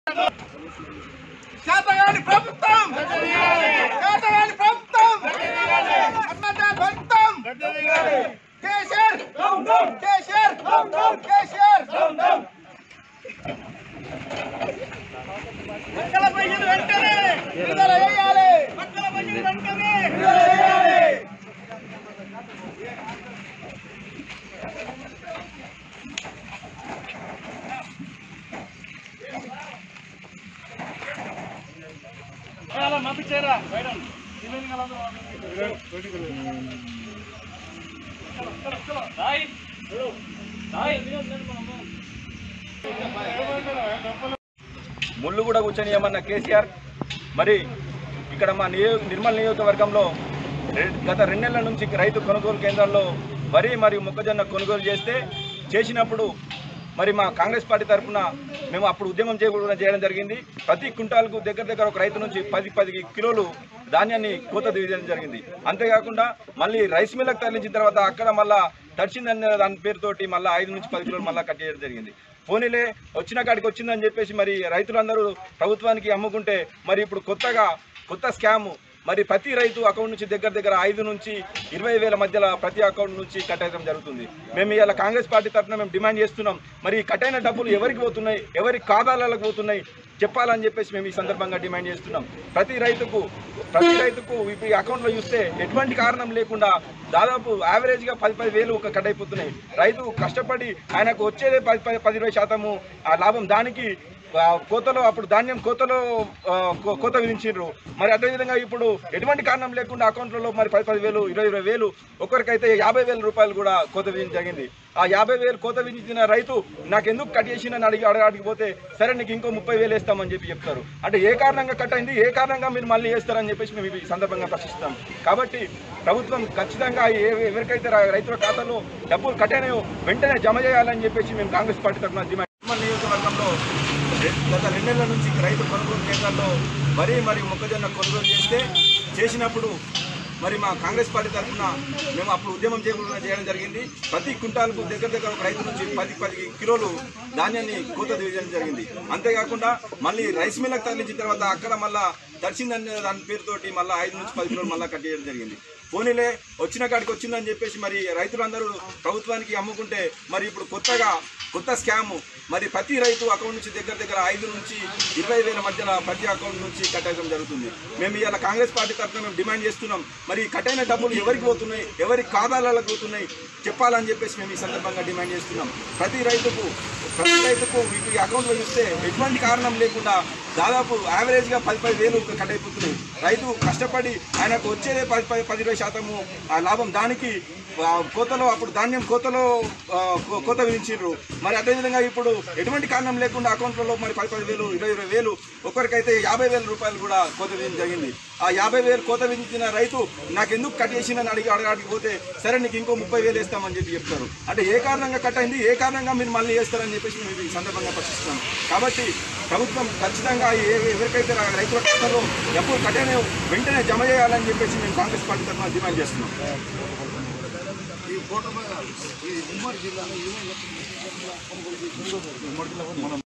శాతగాని ప్రభుత్వం శాతగాని ప్రభుత్వం అన్నద భక్తం కేసీఆర్ కేసీఆర్ కేసీఆర్ మక్కల పైసలు వెంటనే విడుదల చేయాలి మక్కల పైసలు వెంటనే విడుదల చేయాలి ముళ్ళు కూడా కూర్చొనియమన్న కేసీఆర్ మరి ఇక్కడ మా నియోజక నిర్మల్ నియోజకవర్గంలో రె- గత రెండు నెలల నుంచి రైతు కొనుగోలు కేంద్రాల్లో వరి మరియు మొక్కజొన్న కొనుగోలు చేస్తే చేసినప్పుడు మరి మా కాంగ్రెస్ పార్టీ తరఫున మేము అప్పుడు ఉద్యమం చేయకుండా చేయడం జరిగింది ప్రతి కుంటాలకు దగ్గర దగ్గర ఒక రైతు నుంచి పది పది కిలోలు ధాన్యాన్ని కోత తీయడం జరిగింది అంతేకాకుండా మళ్ళీ రైస్ మిల్లకు తరలించిన తర్వాత అక్కడ మళ్ళా తడిచిందనే దాని పేరుతోటి మళ్ళీ ఐదు నుంచి పది కిలోలు మళ్ళీ కట్టేయడం జరిగింది పోనీలే వచ్చిన కాడికి వచ్చిందని చెప్పేసి మరి రైతులందరూ ప్రభుత్వానికి అమ్ముకుంటే మరి ఇప్పుడు కొత్తగా కొత్త స్కాము మరి ప్రతి రైతు అకౌంట్ నుంచి దగ్గర దగ్గర ఐదు నుంచి ఇరవై వేల మధ్యలో ప్రతి అకౌంట్ నుంచి కట్టేయడం జరుగుతుంది మేము ఇవాళ కాంగ్రెస్ పార్టీ తరఫున మేము డిమాండ్ చేస్తున్నాం మరి ఈ కట్టైన డబ్బులు ఎవరికి పోతున్నాయి ఎవరి ఖాతాలకు పోతున్నాయి చెప్పాలని చెప్పేసి మేము ఈ సందర్భంగా డిమాండ్ చేస్తున్నాం ప్రతి రైతుకు ప్రతి రైతుకు ఇప్పుడు ఈ అకౌంట్లో చూస్తే ఎటువంటి కారణం లేకుండా దాదాపు యావరేజ్గా పది పది వేలు ఒక కట్ అయిపోతున్నాయి రైతు కష్టపడి ఆయనకు వచ్చేదే పది పది పది ఇరవై శాతము ఆ లాభం దానికి ఆ, కోతలో అప్పుడు ధాన్యం కోతలో ఆ, కో- కోత విధించారు మరి అదేవిధంగా ఇప్పుడు ఎటువంటి కారణం లేకుండా అకౌంట్లలో మరి పది పది వేలు ఇరవై ఇరవై వేలు ఒకరికైతే యాభై వేల రూపాయలు కూడా కోత విధించడం జరిగింది ఆ యాభై వేలు కోత విధించిన రైతు నాకు ఎందుకు కట్ చేసిందని అడిగి అడగడానికి పోతే సరే నీకు ఇంకో ముప్పై వేలు వేస్తామని చెప్పి చెప్తారు అంటే ఏ కారణంగా కట్ అయింది ఏ కారణంగా మీరు మళ్ళీ వేస్తారని చెప్పేసి మేము ఈ సందర్భంగా ప్రశ్నిస్తాం కాబట్టి ప్రభుత్వం ఖచ్చితంగా ఏ ఎవరికైతే ర- రైతుల ఖాతాలో డబ్బులు కట్టాయో వెంటనే జమ చేయాలని చెప్పేసి మేము కాంగ్రెస్ పార్టీ తరఫున డిమాండ్ నిర్మల్ నియోజకవర్గంలో రె- గత రెండు నెలల నుంచి రైతు కొనుగోలు కేంద్రాల్లో వరి మరియు మొక్కజొన్న కొనుగోలు చేస్తే చేసినప్పుడు మరి మా కాంగ్రెస్ పార్టీ తరఫున మేము అప్పుడు ఉద్యమం చేయకుండా చేయడం జరిగింది ప్రతి కుంటాలకు దగ్గర దగ్గర ఒక రైతు నుంచి పది పది కిలోలు ధాన్యాన్ని కోత తీయడం జరిగింది అంతేకాకుండా మళ్ళీ రైస్ మిల్లకు తరలించిన తర్వాత అక్కడ మళ్ళా దర్శిందనే దాని పేరుతోటి మళ్ళీ ఐదు నుంచి పది కిలోలు మళ్ళీ కట్టేయడం జరిగింది పోనీలే వచ్చిన కాడికి వచ్చిందని చెప్పేసి మరి రైతులందరూ ప్రభుత్వానికి అమ్ముకుంటే మరి ఇప్పుడు కొత్తగా కొత్త స్కాము మరి ప్రతి రైతు అకౌంట్ నుంచి దగ్గర దగ్గర ఐదు నుంచి ఇరవై వేల మధ్యన ప్రతి అకౌంట్ నుంచి కట్టడం జరుగుతుంది మేము ఇవాళ కాంగ్రెస్ పార్టీ తరఫున మేము డిమాండ్ చేస్తున్నాం మరి ఈ కట్టైన డబ్బులు ఎవరికి పోతున్నాయి ఎవరి ఖాతాలకు పోతున్నాయి చెప్పాలని చెప్పేసి మేము ఈ సందర్భంగా డిమాండ్ చేస్తున్నాం ప్రతి రైతుకు ప్రతి రైతుకు మీకు ఈ అకౌంట్లో చూస్తే ఎటువంటి కారణం లేకుండా దాదాపు యావరేజ్గా పది పది వేలు కట్ అయిపోతున్నాయి రైతు కష్టపడి ఆయనకు వచ్చేదే పది పది పది ఇరవై శాతము ఆ లాభం దానికి ఆ, కోతలో అప్పుడు ధాన్యం కోతలో ఆ, కో- కోత విధించారు మరి అదేవిధంగా ఇప్పుడు ఎటువంటి కారణం లేకుండా అకౌంట్లలో మరి పది పది వేలు ఇరవై ఇరవై వేలు ఒకరికైతే యాభై వేల రూపాయలు కూడా కోత విధించడం జరిగింది ఆ యాభై వేలు కోత విధించిన రైతు నాకు ఎందుకు కట్ చేసిందని అడిగి అడగడానికి పోతే సరే నీకు ఇంకో ముప్పై వేలు వేస్తామని చెప్పి చెప్తారు అంటే ఏ కారణంగా కట్ అయింది ఏ కారణంగా మీరు మళ్ళీ వేస్తారని చెప్పేసి మేము ఈ సందర్భంగా ప్రశ్నిస్తున్నాం కాబట్టి ప్రభుత్వం ఖచ్చితంగా ఏ- ఎవరికైతే రా- రైతుల ఖాతాలో డబ్బులు కట్టనే వెంటనే జమ చేయాలని చెప్పేసి మేము కాంగ్రెస్ పార్టీ తరఫున డిమాండ్ చేస్తున్నాం ఈ కూటమి ఈ ఉమ్మడి జిల్లాలో ఉమ్మడి జిల్లాలో మనం